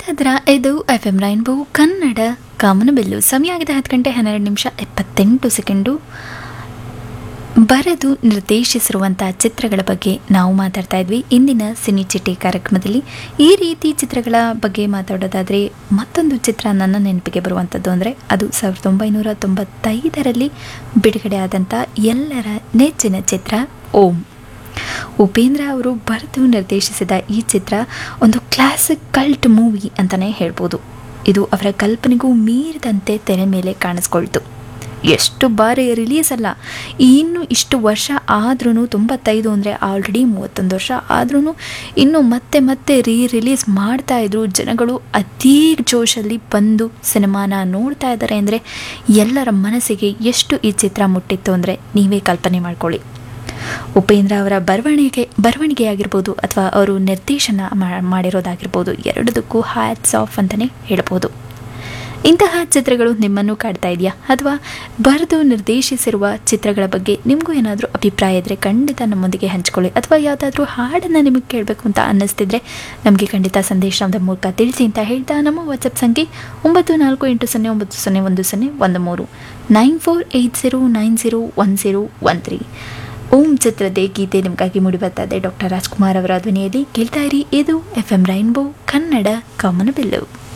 ಕೇಳ್ತಾ ಇದು F M rainbow Kannada ಕಾಮನಬಿಲ್ಲು ಸಮಯ ಆಗಿದೆ ಹತ್ತು ಗಂಟೆ ಹನ್ನೆರಡು ನಿಮಿಷ ಎಪ್ಪತ್ತೆಂಟು ಸೆಕೆಂಡು ಬರೆದು ನಿರ್ದೇಶಿಸಿರುವಂಥ ಚಿತ್ರಗಳ ಬಗ್ಗೆ ನಾವು ಮಾತಾಡ್ತಾ ಇದ್ವಿ ಇಂದಿನ ಸಿನಿ ಚಿಟ್ಟಿ ಕಾರ್ಯಕ್ರಮದಲ್ಲಿ ಈ ರೀತಿ ಚಿತ್ರಗಳ ಬಗ್ಗೆ ಮಾತಾಡೋದಾದರೆ ಮತ್ತೊಂದು ಚಿತ್ರ ನನ್ನ ನೆನಪಿಗೆ ಬರುವಂಥದ್ದು ಅಂದರೆ ಅದು ಸಾವಿರದ ಒಂಬೈನೂರ ತೊಂಬತ್ತೈದರಲ್ಲಿ ಬಿಡುಗಡೆ ಆದಂಥ ಎಲ್ಲರ ನೆಚ್ಚಿನ ಚಿತ್ರ ಓಂ ಉಪೇಂದ್ರ ಅವರು ಬರೆದು ನಿರ್ದೇಶಿಸಿದ ಈ ಚಿತ್ರ ಒಂದು ಕ್ಲಾಸಿಕ್ ಕಲ್ಟ್ ಮೂವಿ ಅಂತಲೇ ಹೇಳ್ಬೋದು ಇದು ಅವರ ಕಲ್ಪನೆಗೂ ಮೀರಿದಂತೆ ತೆರೆ ಮೇಲೆ ಕಾಣಿಸ್ಕೊಳ್ತು ಎಷ್ಟು ಬಾರಿ ರಿಲೀಸ್ ಅಲ್ಲ ಇನ್ನು ಇಷ್ಟು ವರ್ಷ ಆದ್ರೂ ತೊಂಬತ್ತೈದು ಅಂದರೆ ಆಲ್ರೆಡಿ ಮೂವತ್ತೊಂದು ವರ್ಷ ಆದ್ರೂ ಇನ್ನು ಮತ್ತೆ ಮತ್ತೆ ರೀ ರಿಲೀಸ್ ಮಾಡ್ತಾ ಇದ್ರು ಜನಗಳು ಅತೀ ಜೋಶಲ್ಲಿ ಬಂದು ಸಿನಿಮಾನ ನೋಡ್ತಾ ಇದ್ದಾರೆ ಅಂದರೆ ಎಲ್ಲರ ಮನಸ್ಸಿಗೆ ಎಷ್ಟು ಈ ಚಿತ್ರ ಮುಟ್ಟಿತ್ತು ಅಂದರೆ ನೀವೇ ಕಲ್ಪನೆ ಮಾಡ್ಕೊಳ್ಳಿ ಉಪೇಂದ್ರ ಅವರ ಬರವಣಿಗೆ ಬರವಣಿಗೆ ಆಗಿರ್ಬೋದು ಅಥವಾ ಅವರು ನಿರ್ದೇಶನ ಮಾ- ಮಾಡಿರೋದಾಗಿರ್ಬೋದು ಎರಡದಕ್ಕೂ ಹ್ಯಾಟ್ಸ್ ಆಫ್ ಅಂತಲೇ ಹೇಳ್ಬೋದು ಇಂತಹ ಚಿತ್ರಗಳು ನಿಮ್ಮನ್ನು ಕಾಡ್ತಾ ಇದೆಯಾ ಅಥವಾ ಬರೆದು ನಿರ್ದೇಶಿಸಿರುವ ಚಿತ್ರಗಳ ಬಗ್ಗೆ ನಿಮಗೂ ಏನಾದರೂ ಅಭಿಪ್ರಾಯ ಇದ್ದರೆ ಖಂಡಿತ ನಮ್ಮೊಂದಿಗೆ ಹಂಚ್ಕೊಳ್ಳಿ ಅಥವಾ ಯಾವುದಾದ್ರೂ ಹಾಡನ್ನು ನಿಮಗೆ ಕೇಳಬೇಕು ಅಂತ ಅನ್ನಿಸ್ತಿದ್ರೆ ನಮಗೆ ಖಂಡಿತ ಸಂದೇಶದ ಮೂಲಕ ತಿಳಿಸಿ ಅಂತ ಹೇಳ್ತಾ ನಮ್ಮ ವಾಟ್ಸಪ್ ಸಂಖ್ಯೆ ಒಂಬತ್ತು ನಾಲ್ಕು ಎಂಟು ಸೊನ್ನೆ ಒಂಬತ್ತು ಸೊನ್ನೆ ಒಂದು ಸೊನ್ನೆ ಒಂದು ಮೂರು nine four eight zero nine zero one zero one three Om ಚಿತ್ರದ ಗೀತೆ ನಿಮಗಾಗಿ ಮೂಡಿ ಬರ್ತಾ ಇದೆ ಡಾಕ್ಟರ್ ರಾಜ್ಕುಮಾರ್ ಅವರ ಧ್ವನಿಯಲ್ಲಿ ಕೇಳ್ತಾ ಇರಿ ಇದು ಎಫ್ ಎಂ ರೈನ್ಬೋ ಕನ್ನಡ ಕಮನಬಿಲ್ಲು